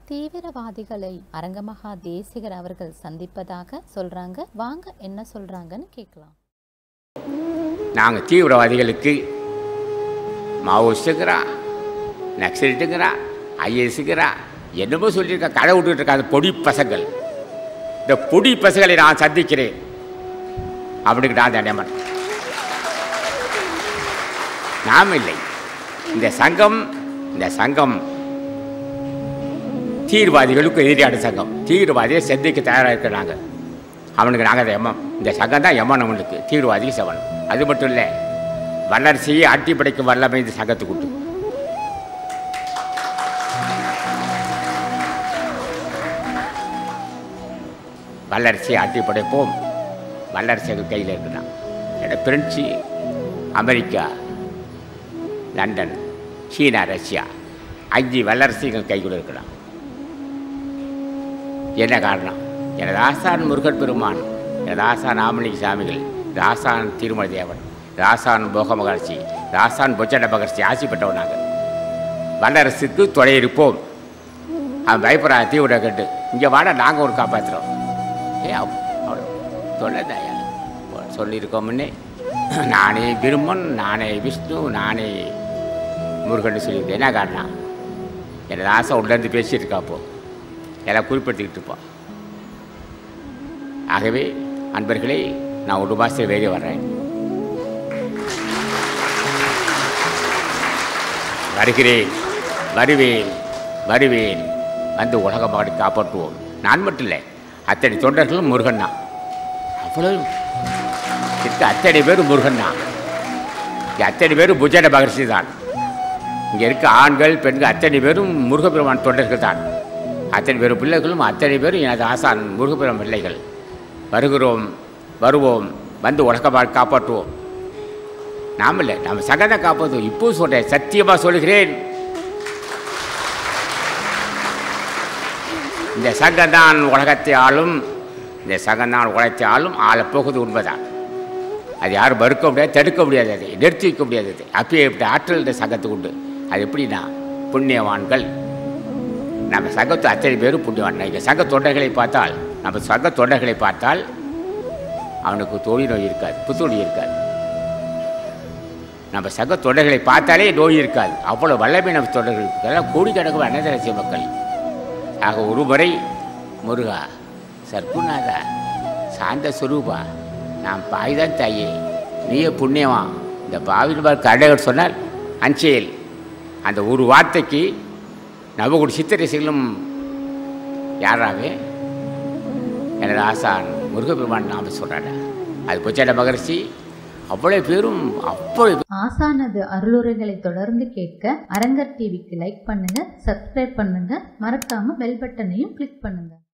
தீவிரவாதிகளை அரங்கமகா தேசிகர் அவர்கள் சந்திப்பதாக சொல்றாங்க வாங்க என்ன சொல்றாங்கன்னு கேட்கலாம் நாங்கள் தீவிரவாதிகளுக்கு மாவோயிஸ்ட்டுங்கிறா நக்சலிட்டுங்கிறா ஐஎஸ்ங்கிறா என்னமோ சொல்லியிருக்கா கடை விட்டுட்டு இருக்கா அந்த பொடி பசங்கள் இந்த பொடி பசங்களை நான் சந்திக்கிறேன் அப்படின்ட்டு நான் தண்டமன் நாம் இல்லை இந்த சங்கம் இந்த சங்கம் தீவிரவாதிகளுக்கு எதிரியான சங்கம் தீவிரவாதியை சந்திக்க தயாராக இருக்கிறாங்க அவனுக்கு நாங்கள் எம்மம் இந்த சங்கம் தான் எம்மன் அவனுக்கு தீவிரவாதிக்கு செவன் அது மட்டும் இல்லை வல்லரசியை ஆட்டி படைக்கும் வல்லமை இந்த சங்கத்துக்கு உண்டு வல்லரசியை ஆட்டி படைப்போம் வல்லரசு எங்கள் கையில் இருக்குதான் என்னோட French America London China Russia அஞ்சு வல்லரசு எங்கள் கைக்குள்ள இருக்கலாம் என்ன காரணம் எனது ஆசான் முருகன் பெருமான் எனது ஆசான் ஆமணிக சாமிகள் ராசான் திருமலை தேவன் ராசான் போக மகர்ஷி ராசான் பொச்சட மகர்ஷி ஆசி பெற்றவன் நாங்கள் வல்லரசுக்கு துணை இருப்போம் அவன் பயப்படுறா தீவிர கட்டு இங்கே வாட நாங்கள் ஒரு காப்பாற்றுறோம் ஏ அவ்வளோ சொல்லதாயா சொல்லியிருக்கோம் முன்னே நானே பிரம்மன் நானே விஷ்ணு நானே முருகன் சொல்லியிருக்கேன் என்ன காரணம் எனது ஆசை உள்ளேருந்து பேசிட்டு இருக்கா அப்போ எல்லாம் குறிப்பிடுத்திக்கிட்டு இருப்போம் ஆகவே அன்பர்களே நான் ஒரு மாதத்தில் வெளியே வர்றேன் வருகிறேன் வருவேன் வருவேன் வந்து உலக பாடி காப்பாற்றுவோம் நான் மட்டும் இல்லை அத்தனை தொண்டர்களும் முருகன் தான் அவ்வளோ இருக்க அத்தனை பேரும் முருகன் தான் இங்கே அத்தனை பேரும் புஜட மகர்ஷி தான் இங்கே இருக்க ஆண்கள் பெண்கள் அத்தனை பேரும் முருகப்பெருமான் தொண்டர்கள் தான் அத்தனை பேரும் பிள்ளைகளும் அத்தனை பேரும் எனது ஆசான் முருகப்பெருமான் பிள்ளைகள் வருகிறோம் வருவோம் வந்து உலக காப்பாற்றுவோம் நாம் இல்லை நம்ம சகதை காப்பாற்றுவோம் இப்போ சொல்கிறேன் சத்தியமாக சொல்கிறேன் இந்த சங்கம் தான் உலகத்தை ஆளும் இந்த சங்கம் தான் உலகத்தை ஆளும் ஆளப்போகுது உண்மைதான் அது யாரும் மறுக்க முடியாது தடுக்க முடியாது அதை நிறுத்தி வைக்க முடியாது அது அப்பயே இப்படி ஆற்றல் இந்த சங்கத்துக்கு உண்டு அது எப்படின்னா புண்ணியவான்கள் நம்ம சங்கத்து அத்தனை பேரும் புண்ணியவான் இங்கே சங்க தொண்டர்களை பார்த்தால் நம்ம சங்க தொண்டர்களை பார்த்தால் அவனுக்கு தொழில் நோய் இருக்காது புத்துநோய் இருக்காது நம்ம சக தொண்டர்களை பார்த்தாலே நோய் இருக்காது அவ்வளோ வல்லமை நம்ம தொண்டர்கள் இதெல்லாம் கோடிக்கணக்கு அன்னதரசிய மக்கள் ஆக ஒரு முறை முருகா சர்க்குநாதா சாந்த சுரூபா நான் பாய்தான் தாயே நீயே புண்ணியமா இந்த பாவின் பார் கடைகள் சொன்னால் அஞ்சேல் அந்த ஒரு வார்த்தைக்கு நவகுடி சித்தரசிகளும் யாராவே எனது ஆசான் முருகப்பெருமான் நாம சொல்கிறாடா அது பொச்சாட மகரிஷி அவ்வளோ பேரும் அவ்வளோ ஆசானது அருளுரைகளை தொடர்ந்து கேட்க அரங்கர் டிவிக்கு லைக் பண்ணுங்க சப்ஸ்கிரைப் பண்ணுங்க மறக்காம பெல் பட்டனையும் கிளிக் பண்ணுங்க